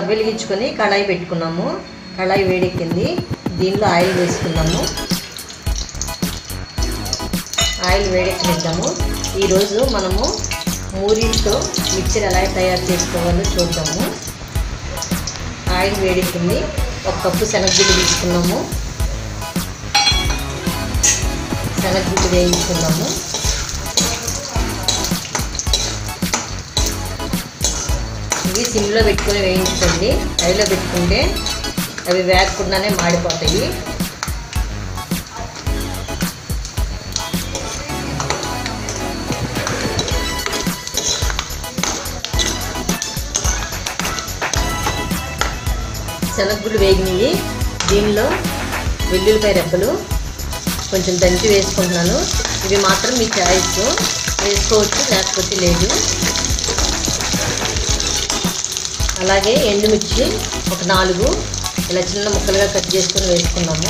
stove వెలిగించుకొని కళాయి పెట్టుకున్నాము కళాయి వేడెక్కింది దీనిలో ఆయిల్ వేసుకున్నాము ఆయిల్ వేడెక్కనిద్దాము ఈరోజు మనము మూరీలతో మిక్చర్ ఎలా తయారు చేసుకోవాలో చూద్దాము ఆయిల్ వేడెక్కింది ఒక కప్పు శనగగుడ్డు తీసుకున్నాము శనగగుడ్డు వేయించుకున్నాము ఇవి సిమ్లో పెట్టుకొని వేయించుకోండి హైలో పెట్టుకుంటే అవి వేగకుండానే మాడిపోతాయి శనగగుళ్ళు వేగినవి దీనిలో వెల్లుల్లిపాయ రెబ్బలు కొంచెం దంచి వేసుకుంటున్నాను ఇవి మాత్రం మీ చాయిస్ వేసుకోవచ్చు లేకపోతే లేదు అలాగే ఎండుమిర్చి ఒక నాలుగు ఇలా చిన్న ముక్కలుగా కట్ చేసుకొని వేసుకున్నాము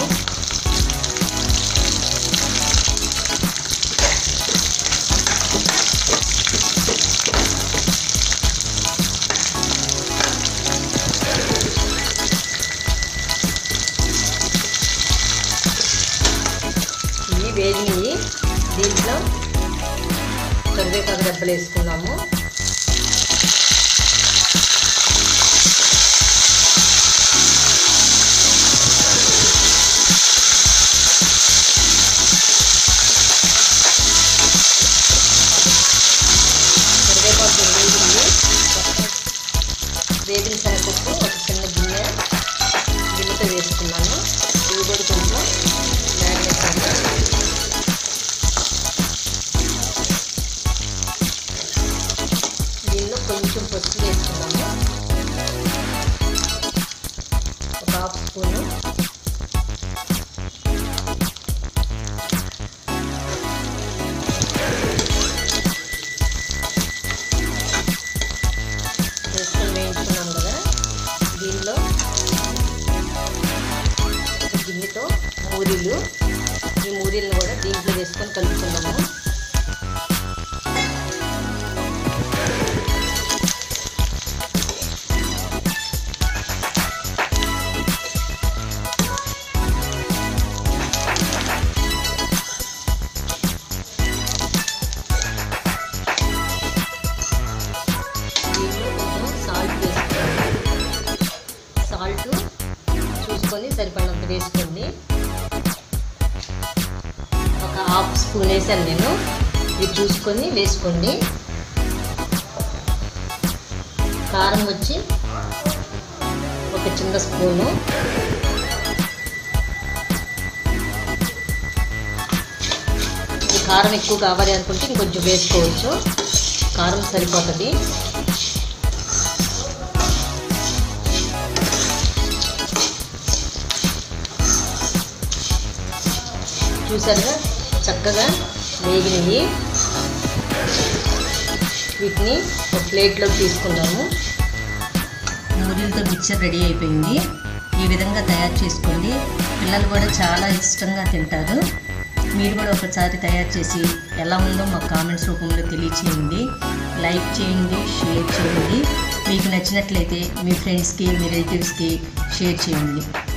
ఇవి వేగినవి దీంట్లో కరివేపాకు దెబ్బలు వేసుకున్నాము కరివేపాకు వేగింది వేగిన శనగపప్పు ఒక చిన్న గిన్నె గిన్నెతో వేసుకున్నాను ఇవి కూడా కొంచెం వేగనిస్తాను దీనిలో కొంచెం పసుపు వేసుకున్నాము ఒక హాఫ్ స్పూను వేసుకొని వేయించుకున్నాం కదా దీనిలో ఒక గిన్నెతో మూరీలు ఈ మూరీలను కూడా దీంట్లో వేసుకొని కలుపుకున్నాము దీంట్లో కొంచెం సాల్ట్ వేసుకోండి సాల్ట్ చూసుకొని సరిపడినంత వేసుకోండి ఒక హాఫ్ స్పూన్ వేసాను నేను ఇది చూసుకొని వేసుకోండి కారం వచ్చి ఒక చిన్న స్పూను ఇది కారం ఎక్కువ కావాలి అనుకుంటే ఇంకొంచెం వేసుకోవచ్చు కారం సరిపోతుంది చూసారుగా చక్కగా వేగినవి వీటిని ఒక ప్లేట్లో తీసుకుందాము మూరీలతో మిక్చర్ రెడీ అయిపోయింది ఈ విధంగా తయారు చేసుకోండి పిల్లలు కూడా చాలా ఇష్టంగా తింటారు మీరు కూడా ఒకసారి తయారు చేసి ఎలా ఉందో మా కామెంట్స్ రూపంలో తెలియచేయండి లైక్ చేయండి షేర్ చేయండి మీకు నచ్చినట్లయితే మీ ఫ్రెండ్స్కి మీ రిలేటివ్స్కి షేర్ చేయండి